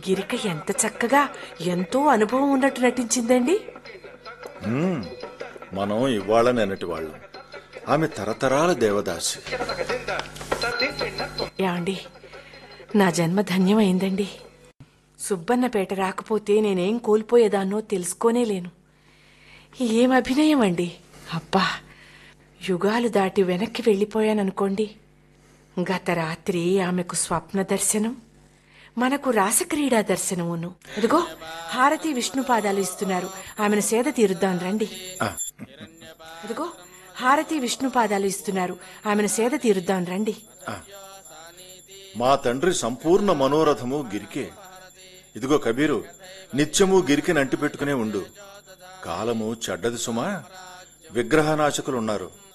గిరిక ఎంత చక్కగా ఎంతో అనుభవం ఉన్నట్టు నటించిందండి మనం ఇవాళ నిన్నటి వాళ్ళం ఆమె తరతరాల దేవదాసి యాండి నా జన్మ ధన్యమైందండి సుబ్బన్నపేట రాకపోతే నేనేం కోల్పోయేదాన్నో తెలుసుకోనే లేను ఏం అభినయం అండి అబ్బా యుగాలు దాటి వెనక్కి వెళ్ళిపోయాననుకోండి గత రాత్రి ఆమెకు స్వప్న దర్శనం మనకు రాసక్రీడా దర్శనమును అదిగో హారతి విష్ణు పాదాలు ఇస్తున్నారు ఆమెను సేద తీరుద్దాం రండి ఆ, అదిగో హారతి విష్ణు పాదాలు ఇస్తున్నారు ఆమెను సేద తీరుద్దాం రండి మా తండ్రి సంపూర్ణ మనోరథము గిరికే ఇదిగో కబీరు నిత్యము గిరికిని అంటిపెట్టుకునే ఉండు కాలము చెడ్డది సుమా విగ్రహనాశకులున్నారు